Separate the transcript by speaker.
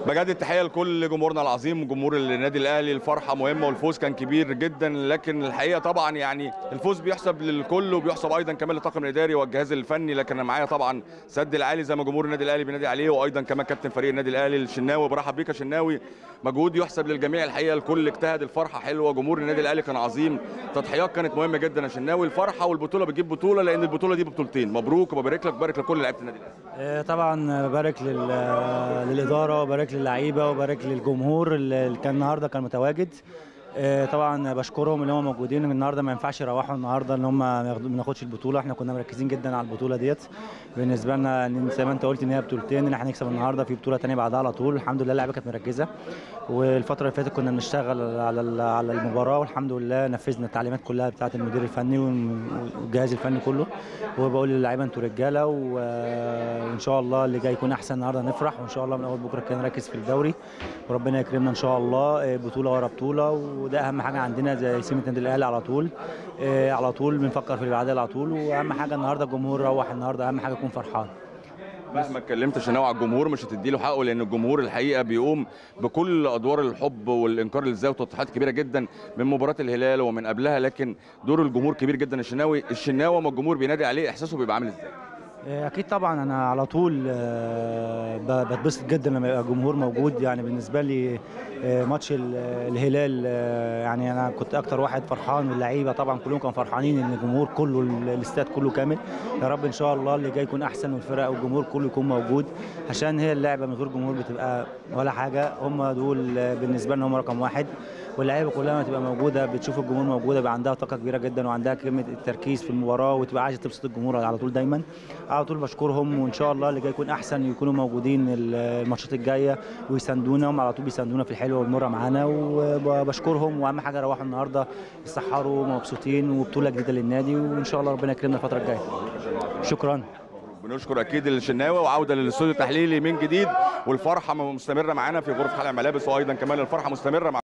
Speaker 1: بجد التحيه لكل جمهورنا العظيم جمهور النادي الاهلي الفرحه مهمه والفوز كان كبير جدا لكن الحقيقه طبعا يعني الفوز بيحسب للكل وبيحسب ايضا كمان للطاقم الاداري والجهاز الفني لكن انا معايا طبعا سد العالي زي ما جمهور النادي الاهلي بينادي عليه وايضا كمان كابتن فريق النادي الاهلي الشناوي برحب بيك يا شناوي مجهود يحسب للجميع الحقيقه الكل اجتهد الفرحه حلوه جمهور النادي الاهلي كان عظيم تضحيات كانت مهمه جدا يا شناوي الفرحه والبطوله بتجيب بطوله لان البطوله دي ببطولتين مبروك وببارك لك بارك لكل لعيبه النادي الاهلي
Speaker 2: آه، طبعا ببارك لل- للاداره وبارك للعيبه وبارك للجمهور اللي كان النهارده كان متواجد آه، طبعا بشكرهم اللي هم موجودين النهارده ما ينفعش يروحوا النهارده ان هم ما ياخدوا- ما ناخدش البطوله احنا كنا مركزين جدا على البطوله ديت بالنسبه لنا إن زي ما انت قلت ان هي بطولتين ان احنا هنكسب النهارده في بطوله ثانيه بعدها على طول الحمد لله اللعيبه كانت مركزه والفتره اللي فاتت كنا بنشتغل على ال- على المباراه والحمد لله نفذنا التعليمات كلها بتاعه المدير الفني والجهاز الفني كله وبقول للعيبه انتوا رجاله و- وان شاء الله اللي جاي يكون احسن النهارده نفرح وان شاء الله من اول بكره كده نركز في الدوري وربنا يكرمنا ان شاء الله آه، بطوله ورا بطوله وده اهم حاجه عندنا زي سمه النادي الاهلي على طول آه، على طول بنفكر في اللي بعدها على طول واهم حاجه النهارده الجمهور روح النهارده اهم حاجه يكون فرحان
Speaker 1: مهما اتكلمت يا شناوي على الجمهور مش هتدي له حقه لان الجمهور الحقيقه بيقوم بكل ادوار الحب والانكار للذات والتضحيات كبيره جدا من مباراه الهلال ومن قبلها لكن دور الجمهور كبير جدا الشناوي الشناوي ما الجمهور بينادي عليه احساسه بيبقى عامل ازاي
Speaker 2: اكيد طبعا انا على طول آه، ب- بتبسط جدا لما يبقى الجمهور موجود يعني بالنسبه لي آه، ماتش ال- الهلال آه، يعني انا كنت اكتر واحد فرحان واللعيبه طبعا كلهم كانوا فرحانين ان الجمهور كله ال- الاستاد كله كامل يا رب ان شاء الله اللي جاي يكون احسن والفرق والجمهور كله يكون موجود عشان هي اللعبه من غير جمهور بتبقى ولا حاجه هم دول آه، بالنسبه لنا هم رقم واحد واللعيبه كلها لما تبقى موجوده بتشوف الجمهور موجوده بقى عندها طاقه كبيره جدا وعندها كلمه التركيز في المباراه وتبقى عايزه تبسط الجمهور على طول دايما على طول بشكرهم وان شاء الله اللي جاي يكون احسن يكونوا موجودين ال- الماتشات الجايه ويساندونا هم على طول بيساندونا في الحلوه والمره معانا وبشكرهم واهم حاجه روحوا النهارده يسحروا مبسوطين وبطوله جديده للنادي وان شاء الله ربنا يكرمنا الفتره الجايه شكرا
Speaker 1: بنشكر اكيد الشناوي وعوده للاستوديو التحليلي من جديد والفرحه مستمره معانا في غرفه خلع الملابس وايضا كمان الفرحه مستمره مع